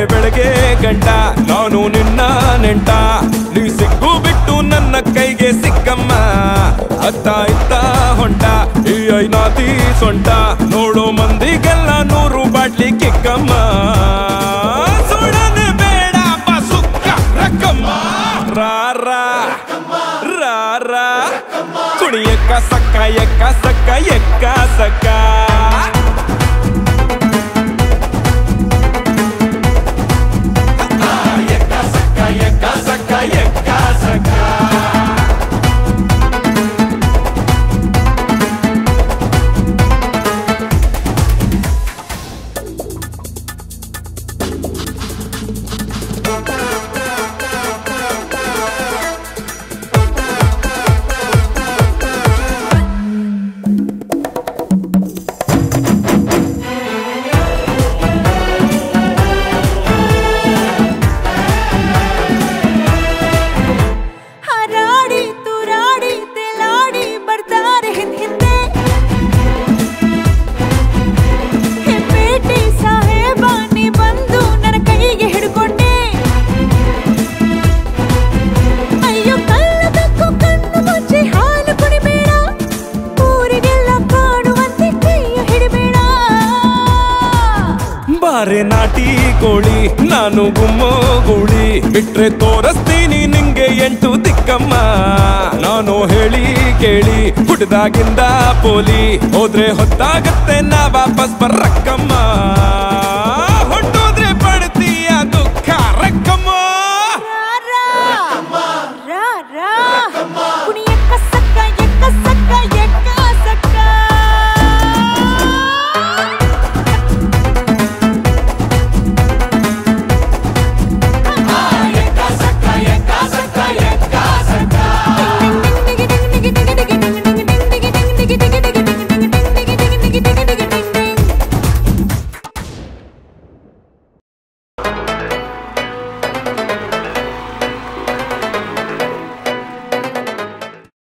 ಬೆಳಗ್ಗೆ ಗಂಟ ನಾನು ನಿನ್ನ ನೆಂಟ ನೀ ಸಿಕ್ಕು ಬಿಟ್ಟು ನನ್ನ ಕೈಗೆ ಸಿಕ್ಕಮ್ಮ ಅತ್ತ ಇತ್ತ ಹೊಂಟ ಈ ಐನಾತಿ ಸೊಂಟ ನೋಡೋ ಮಂದಿಗೆಲ್ಲ ನೂರು ಬಾಟ್ಲಿ ಕಿಕ್ಕಮ್ಮ ಸುಡನೆ ಬೇಡ ಬಸುಕ್ಕ ರಕ್ಕಮ್ಮ ರಾ ರಾ ರಾ ರಾ ಕುಣಿಯಕ್ಕ ಸಕ್ಕ ಎಕ್ಕ ಸಕ್ಕ ಎಕ್ಕ ಸಕ್ಕ ಎಕ್ಕ ಸಕ್ಕ ಎಕ್ಕ ಸಕ್ಕ ಎಕ್ಕ ಸಕ್ಕ ಹಾರಾಡಿ ತೂರಾಡಿ ತೇಲಾಡಿ ಬರ್ತಾರೆ ಹಿಂದ್ ಹಿಂದೆ ಹೆಪ್ಪೇಟಿ ಸಾಹೇಬ ನೀ ಬಂದು ನನ್ನ ಕೈಗೆ ಹಿಡ್ಕೊಂಡೆ ಅಯ್ಯೋ ಕಳ್ಳದಕ್ಕೂ ಕಣ್ಣು ಮುಚ್ಚಿ ಹಾಲು ಕುಡಿಬೇಡ ಊರಿಗೆಲ್ಲ ಕಾಣುವಂತೆ ಕೈಯ ಹಿಡಿಬೇಡ ಬಾರೆ ನಾಟಿ ಕೋಳಿ ನಾನು ಗುಮ್ಮೋ ಗೂಳಿ ಬಿಟ್ರೆ ತೋರಿಸ್ತೀನಿ ನಿಂಗೆ ಎಂಟು ದಿಕ್ಕಮ್ಮ ನಾನು ಹೇಳಿ ಕೇಳಿ ಹುಟ್ಟದಾಗಿಂದ ಪೋಲಿ ಹೋದ್ರೆ ಹೊತ್ತಾಗತ್ತೆ ನಾ ವಾಪಸ್ ಬರ್ರಕ್ಕಮ್ಮ